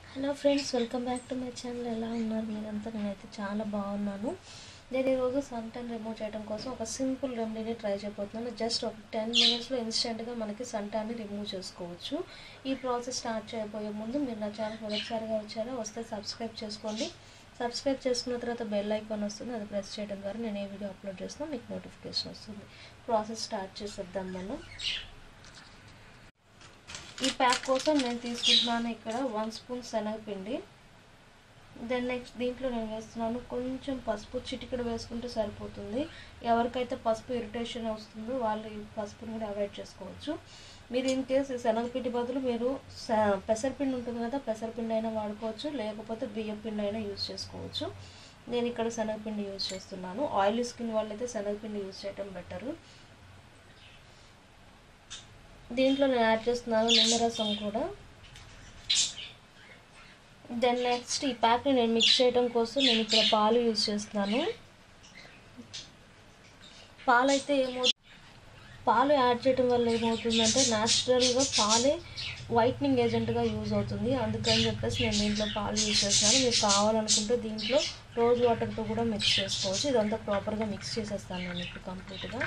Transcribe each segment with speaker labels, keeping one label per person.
Speaker 1: hello friends welcome back to my channel ఎలా ఉన్నారు మీరంతా నేనైతే చాలా బాగున్నాను నేను ఈరోజు సన్ టెన్ రిమూవ్ చేయడం కోసం ఒక సింపుల్ రెమెడీని ట్రై చేయబోతున్నాను జస్ట్ ఒక టెన్ మినిట్స్లో ఇన్స్టెంట్గా మనకి సన్ ట్యాన్ని రిమూవ్ చేసుకోవచ్చు ఈ ప్రాసెస్ స్టార్ట్ చేయబోయే ముందు మీరు నా ఛానల్ మొదటిసారిగా వచ్చారా వస్తే సబ్స్క్రైబ్ చేసుకోండి సబ్స్క్రైబ్ చేసుకున్న తర్వాత బెల్ ఐకాన్ వస్తుంది అది ప్రెస్ చేయడం ద్వారా నేను ఏ వీడియో అప్లోడ్ చేసినా మీకు నోటిఫికేషన్ వస్తుంది ప్రాసెస్ స్టార్ట్ చేసేద్దాం మనం ఈ ప్యాక్ కోసం నేను తీసుకుంటున్నాను ఇక్కడ వన్ స్పూన్ శనగపిండి దెన్ నెక్స్ట్ దీంట్లో నేను వేస్తున్నాను కొంచెం పసుపు చిటికెడు వేసుకుంటే సరిపోతుంది ఎవరికైతే పసుపు ఇరిటేషన్ వస్తుందో వాళ్ళు ఈ పసుపుని కూడా అవాయిడ్ చేసుకోవచ్చు మీరు ఇన్ కేస్ ఈ శనగపిండి బదులు మీరు పెసరపిండి ఉంటుంది కదా పెసరపిండి అయినా వాడుకోవచ్చు లేకపోతే బియ్యం పిండి అయినా యూజ్ చేసుకోవచ్చు నేను ఇక్కడ శనగపిండి యూజ్ చేస్తున్నాను ఆయిలీ స్కిన్ వాళ్ళైతే శనగపిండి యూజ్ చేయడం బెటరు దీంట్లో నేను యాడ్ చేస్తున్నాను నిమ్మరసం కూడా దెన్ నెక్స్ట్ ఈ ప్యాక్ని నేను మిక్స్ చేయడం కోసం నేను ఇక్కడ పాలు యూజ్ చేస్తున్నాను పాలు అయితే ఏమవుతుంది పాలు యాడ్ చేయడం వల్ల ఏమవుతుందంటే న్యాచురల్గా పాలే వైట్నింగ్ ఏజెంట్గా యూజ్ అవుతుంది అందుకని చెప్పేసి నేను దీంట్లో పాలు యూజ్ చేస్తున్నాను మీకు కావాలనుకుంటే దీంట్లో రోజ్ వాటర్తో కూడా మిక్స్ చేసుకోవచ్చు ఇదంతా ప్రాపర్గా మిక్స్ చేసేస్తాను నేను ఇప్పుడు కంప్లీట్గా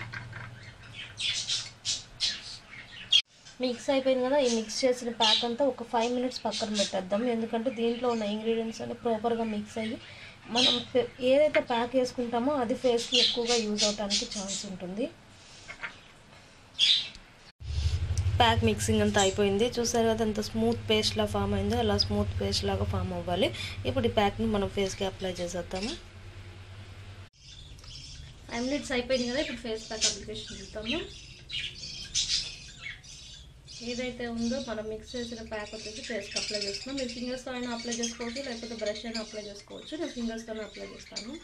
Speaker 1: మిక్స్ అయిపోయింది కదా ఈ మిక్స్ చేసిన ప్యాక్ అంతా ఒక ఫైవ్ మినిట్స్ పక్కన పెట్టేద్దాం ఎందుకంటే దీంట్లో ఉన్న ఇంగ్రీడియంట్స్ అన్ని ప్రాపర్గా మిక్స్ అయ్యి మనం ఏదైతే ప్యాక్ వేసుకుంటామో అది ఫేస్కి ఎక్కువగా యూజ్ అవడానికి ఛాన్స్ ఉంటుంది ప్యాక్ మిక్సింగ్ అంతా అయిపోయింది చూసారు కదా ఎంత స్మూత్ పేస్ట్లా ఫామ్ అయిందో అలా స్మూత్ పేస్ట్ లాగా ఫామ్ అవ్వాలి ఇప్పుడు ఈ ప్యాక్ని మనం ఫేస్కి అప్లై చేసేద్దాము ఫైవ్ మినిట్స్ అయిపోయింది కదా ఇప్పుడు ఫేస్ ప్యాక్ అప్లికేషన్ చూద్దాము ఏదైతే ఉందో మనం మిక్స్ చేసిన ప్యాక్ వచ్చేసి ఫేస్కి అప్లై చేస్తున్నాం మీరు ఫింగర్స్తో అయినా అప్లై చేసుకోవచ్చు లేకపోతే బ్రష్ అయినా అప్లై చేసుకోవచ్చు నేను ఫింగర్స్తోనే అప్లై చేస్తాను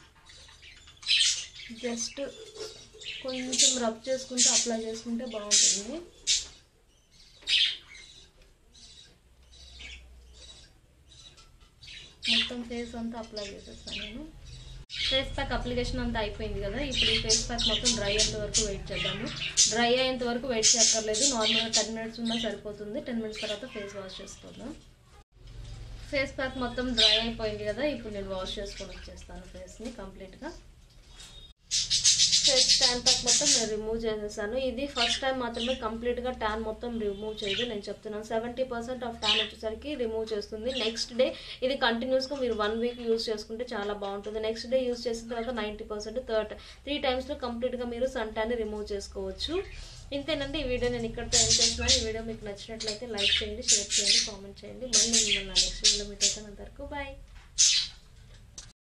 Speaker 1: జస్ట్ కొంచెం రబ్ చేసుకుంటే అప్లై చేసుకుంటే బాగుంటుంది మొత్తం ఫేస్ అంతా అప్లై చేసేస్తాను నేను ఫేస్ ప్యాక్ అప్లికేషన్ అంతా అయిపోయింది కదా ఇప్పుడు ఈ ఫేస్ ప్యాక్ మొత్తం డ్రై అయ్యేంత వరకు వెయిట్ చేద్దాము డ్రై అయ్యేంత వరకు వెయిట్ చేయక్కర్లేదు నార్మల్గా టెన్ మినిట్స్ ఉన్నా సరిపోతుంది టెన్ మినిట్స్ తర్వాత ఫేస్ వాష్ చేసుకుందాం ఫేస్ ప్యాక్ మొత్తం డ్రై అయిపోయింది కదా ఇప్పుడు నేను వాష్ చేసుకొని వచ్చేస్తాను ఫేస్ని కంప్లీట్గా ఫేస్ ట్యాన్ ప్యాక్ మొత్తం నేను రిమూవ్ చేసేసాను ఇది ఫస్ట్ టైం మాత్రమే కంప్లీట్గా ట్యాన్ మొత్తం రిమూవ్ చేయదు నేను చెప్తున్నాను సెవెంటీ పర్సెంట్ ఆఫ్ ట్యాన్ వచ్చేసరికి రిమూవ్ చేస్తుంది నెక్స్ట్ డే ఇది కంటిన్యూస్గా మీరు వన్ వీక్ యూస్ చేసుకుంటే చాలా బాగుంటుంది నెక్స్ట్ డే యూస్ చేసిన తర్వాత నైంటీ పర్సెంట్ థర్డ్ త్రీ టైమ్స్లో కంప్లీట్గా మీరు సన్ ట్యాన్ రిమూవ్ చేసుకోవచ్చు ఇంతేనండి ఈ వీడియో నేను ఇక్కడితో ఏం చేస్తున్నాను ఈ వీడియో మీకు నచ్చినట్లయితే లైక్ చేయండి షేర్ చేయండి కామెంట్ చేయండి మళ్ళీ నేను నెక్స్ట్ వీడియో మీట్ అయితే అంతవరకు బాయ్